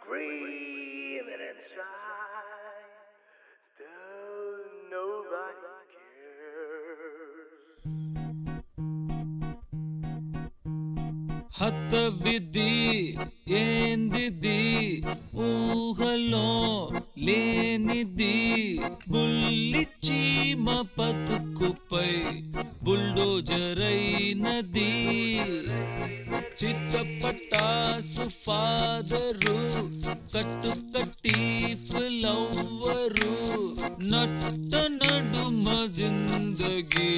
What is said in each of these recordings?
screaming inside. Though nobody cares. హతవిధి ఏందిది ఊహలో లేనిది బుల్లి చీమ బతుకుపై బుల్డోజరైనది చిట్టపటాసు ఫాదరు కట్టు కట్టి ఫ్లవరు నట్ట నడుమ జిందగి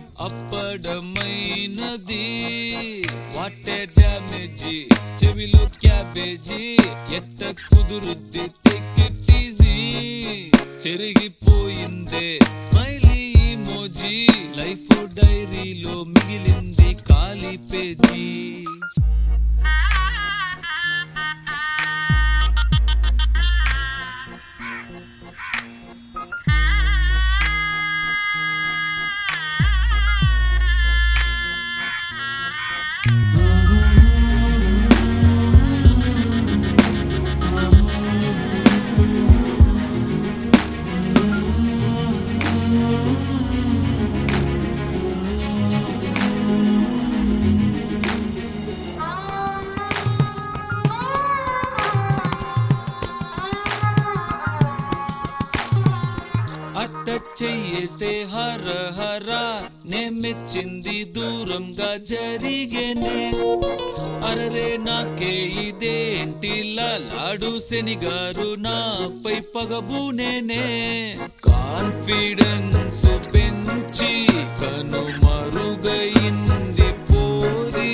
అప్పడమైనది వాటే డ్యామేజీ చెవిలో క్యాబేజీ ఎట్ట కుదురుద్ది టేక్ ఇట్ ఈజీ చెరిగిపోయిందే స్మైలీ మోజీ లైఫ్ డైరీలో మిగిలింది ఖాళీ పేజీ అట్ట చెయ్యేస్తే హర హర నే మెచ్చింది దూరంగా జరిగేనే అరరే నాకే ఇదేంటి లాడు శనిగారు నాపై పగబూనేనే కాన్ఫిడెన్స్ పెంచి కను మరుగైంది పోరి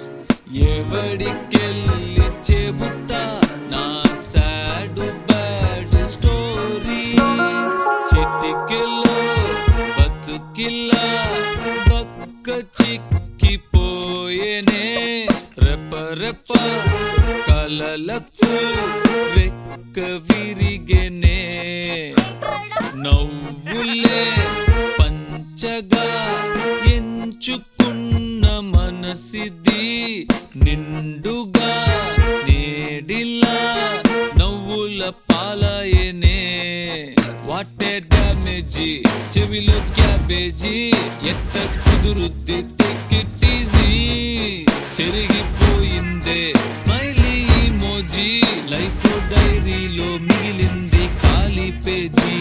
ఎవడికెళ్ళి చెబుతా నా సాడ్ బ్యాడ్ స్టోరీ చిటికెలో బతుకిల్లా బక్క చిక్కిపోయేనే రెప రెప కలలకు రెక్క విరిగేనే నవ్వులే పంచగా ఎంచుకున్న మనసిది నిండుగా నేడిలా నవ్వుల పాలయనే వాటే డ్యామేజీ చెవిలో క్యాబేజీ ఎట్ట కుదురుద్ది టేక్ ఇట్ ఈజీ చెరిగిపోయిందే స్మైలీ మోజీ లైఫ్ డైరీలో మిగిలింది ఖాళీ పేజీ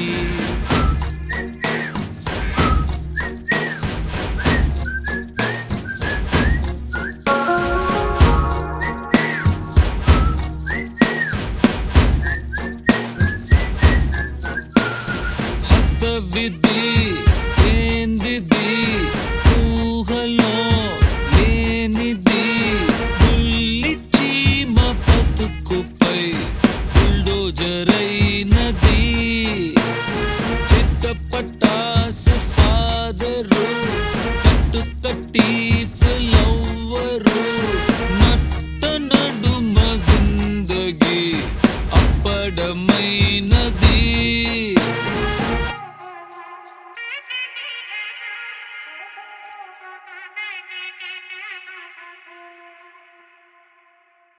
హతవిధి ఏందిది ఊహలో లేనిది బుల్లి చీమ బతుకుపై బుల్డోజరైనది చిట్టపటాసు ఫాదరు కట్టు కట్టి ఫ్లవరు నట్ట నడుమ జిందగి అప్పడమైన